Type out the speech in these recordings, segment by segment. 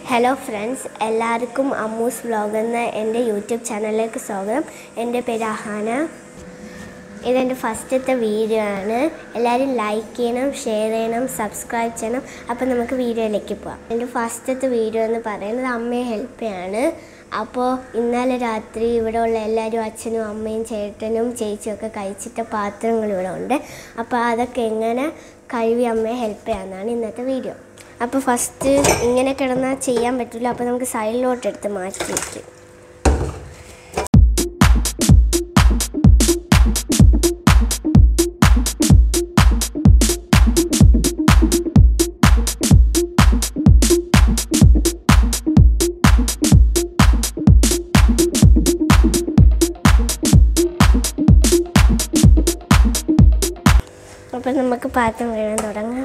Hello friends എല്ലാവർക്കും അമ്മൂസ് vlog എന്ന എൻ്റെ യൂട്യൂബ് ചാനലിലേക്ക് സ്വാഗതം എൻ്റെ പേര് അഹാന ഇതെൻ്റെ ഫസ്റ്റത്തെ വീഡിയോ ആണ് എല്ലാവരും ലൈക്ക് ചെയ്യണം ഷെയർ ചെയ്യണം സബ്സ്ക്രൈബ് ചെയ്യണം അപ്പോൾ നമുക്ക് വീഡിയോയിലേക്ക് പോവാം എൻ്റെ ഫസ്റ്റത്തെ വീഡിയോ എന്ന് പറയുന്നത് അമ്മയെ ഹെൽപ്പ് ചെയ്യാണ് അപ്പോൾ ഇന്നലെ രാത്രി ഇവിടെ ഉള്ള എല്ലാവരും അച്ഛനും അമ്മയും ചേട്ടനും ചേച്ചിയും ഒക്കെ കഴിച്ചിട്ട പാത്രങ്ങൾ ഇവിടെ ഉണ്ട് അപ്പോൾ അതൊക്കെ എങ്ങനെ കഴുകി അമ്മയെ ഹെൽപ്പ് ചെയ്യാമെന്നാണ് ഇന്നത്തെ വീഡിയോ അപ്പോൾ ഫസ്റ്റ് ഇങ്ങനെ കിടന്നാൽ ചെയ്യാൻ പറ്റില്ല അപ്പോൾ നമുക്ക് സൈഡിലോട്ട് എടുത്ത് മാറ്റി വയ്ക്കും അപ്പം നമുക്ക് പാത്രം വീഴാൻ തുടങ്ങാം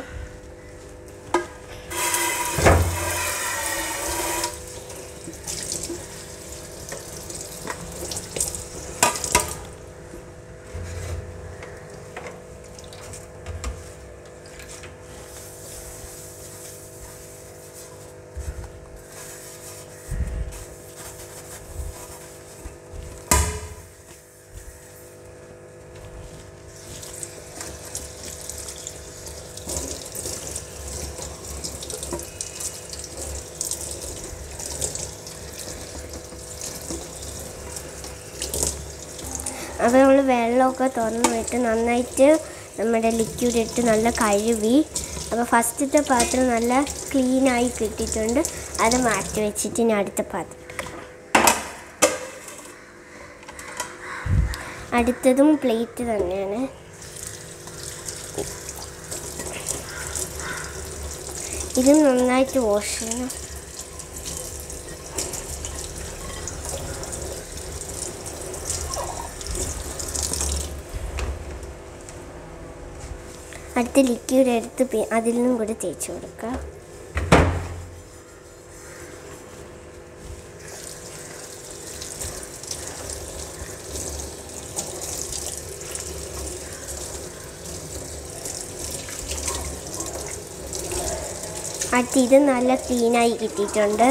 അപ്പോൾ നമ്മൾ വെള്ളമൊക്കെ തുറന്ന് വിട്ട് നന്നായിട്ട് നമ്മുടെ ലിക്വിഡ് ഇട്ട് നല്ല കഴുകി അപ്പോൾ ഫസ്റ്റത്തെ പാത്രം നല്ല ക്ലീനായി കിട്ടിയിട്ടുണ്ട് അത് മാറ്റി വെച്ചിട്ട് ഇനി അടുത്ത പാത്രം എടുക്കാം അടുത്തതും പ്ലേറ്റ് തന്നെയാണ് ഇത് നന്നായിട്ട് വാഷ് ചെയ്യണം അടുത്ത ലിക്വിഡ് എടുത്ത് പി- അതിൽ നിന്നും കൂടി തേച്ച് കൊടുക്കുക അടുത്ത് ഇത് നല്ല ക്ലീനായി കിട്ടിയിട്ടുണ്ട്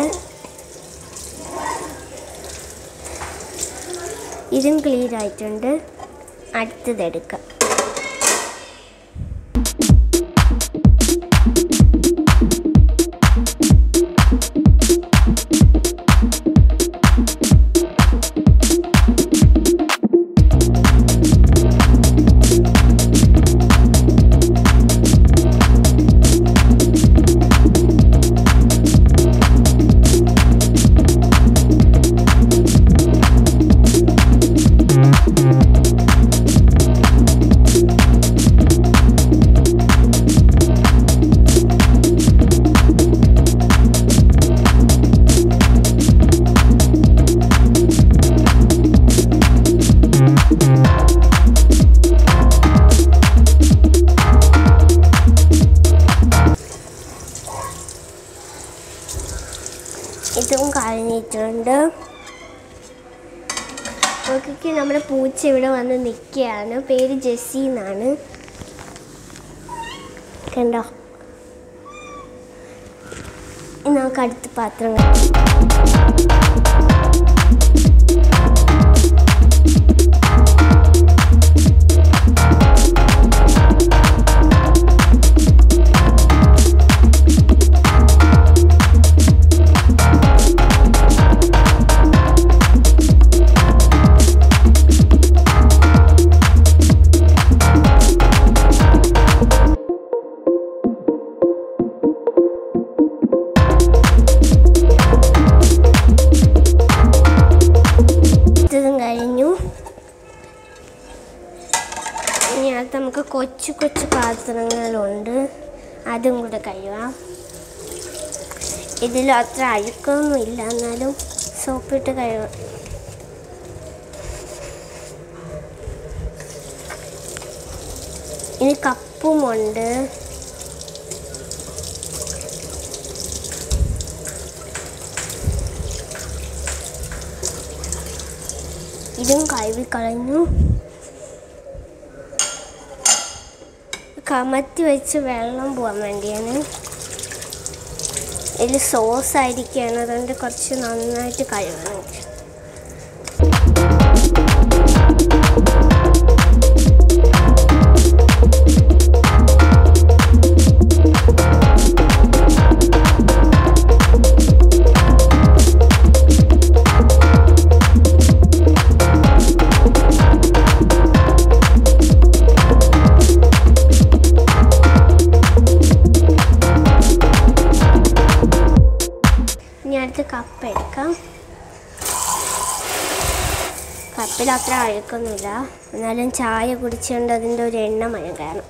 ഇതും ക്ലീൻ ആയിട്ടുണ്ട് അടുത്തത് എടുക്കാം ഇതും കഴിഞ്ഞിട്ടുണ്ട് നോക്കിക്ക് നമ്മുടെ പൂച്ച ഇവിടെ വന്ന് നിൽക്കുകയാണ് പേര് ജെസ്സി എന്നാണ് കണ്ടോ ഇനി നമുക്ക് അടുത്ത പാത്രം കാണാം. ഇതും കഴിഞ്ഞു ഇനി അടുത്ത് നമുക്ക് കൊച്ചു കൊച്ചു പാത്രങ്ങളുണ്ട് അതും കൂടെ കഴിവാം ഇതിൽ അത്ര അഴുക്കൊന്നും ഇല്ല എന്നാലും സോപ്പിട്ട് കഴിവാം ഇനി കപ്പുമുണ്ട് ഇതും കഴുകി കളഞ്ഞു കമത്തി വെച്ച് വെള്ളം പോകാൻ വേണ്ടിയാണ് ഇതിൽ സോസ് ആയിരിക്കുകയാണ് അതുകൊണ്ട് കുറച്ച് നന്നായിട്ട് കഴുകണം ഇനി അടുത്ത് കപ്പ എടുക്കാം കപ്പിൽ അത്ര അഴുക്കൊന്നുമില്ല എന്നാലും ചായ കുടിച്ചുകൊണ്ട് അതിൻ്റെ ഒരു എണ്ണ മയം കാണും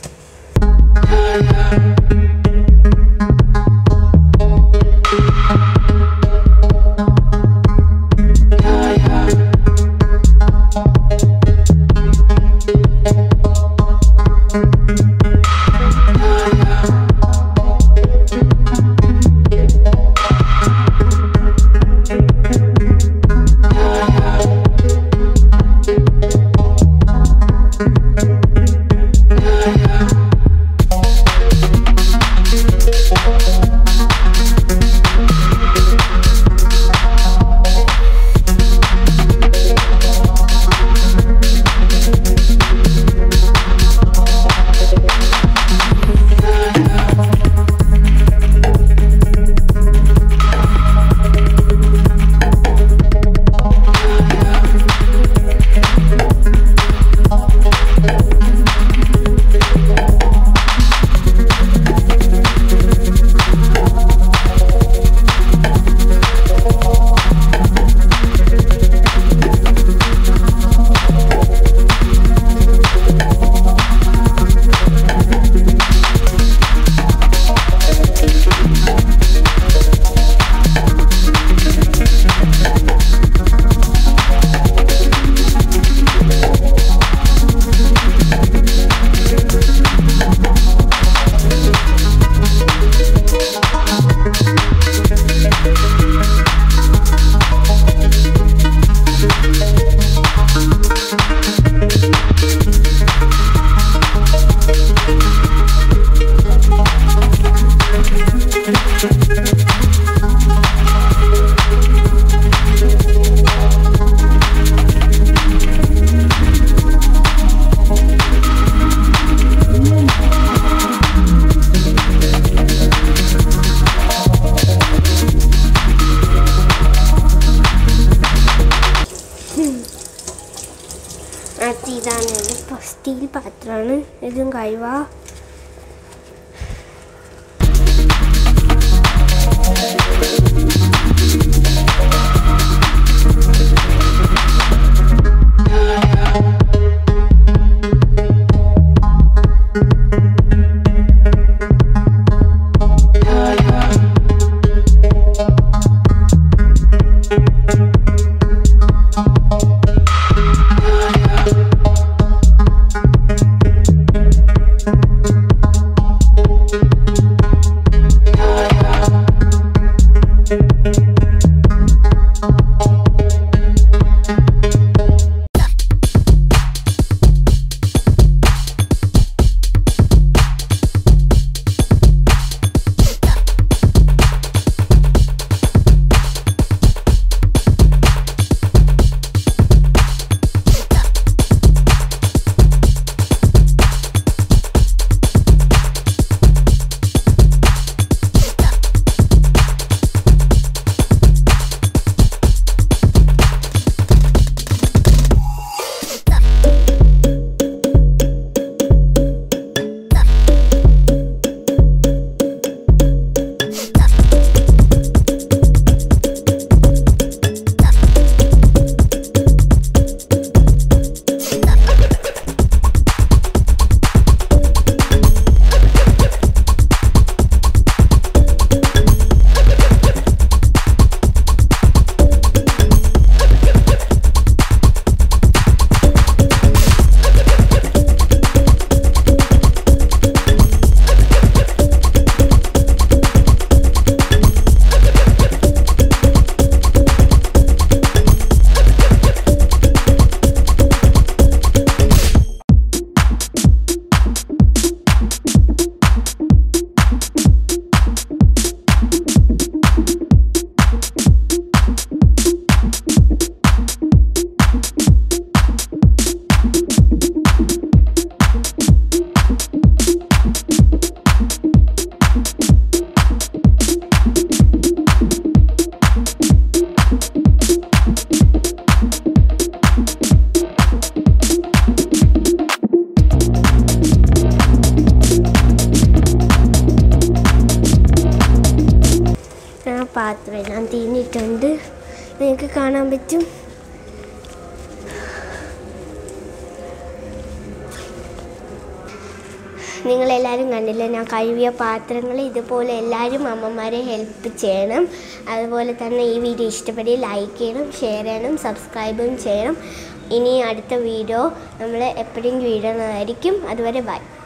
അടുത്ത് ഇതാണ് ഇത് സ്റ്റീൽ പാത്രമാണ് ഇതും കഴിവാ ആ പാത്രം എല്ലാം തീർന്നിട്ടുണ്ട് നിങ്ങൾക്ക് കാണാൻ പറ്റും നിങ്ങളെല്ലാവരും കണ്ടില്ലേ ഞാൻ കഴുകിയ പാത്രങ്ങൾ ഇതുപോലെ എല്ലാവരും അമ്മമാരെ ഹെൽപ്പ് ചെയ്യണം അതുപോലെ തന്നെ ഈ വീഡിയോ ഇഷ്ടപ്പെടി ലൈക്ക് ചെയ്യണം ഷെയർ ചെയ്യണം സബ്സ്ക്രൈബും ചെയ്യണം ഇനി അടുത്ത വീഡിയോ നമ്മൾ എപ്പോഴെങ്കിലും ഇടുന്നതായിരിക്കും അതുവരെ ബൈ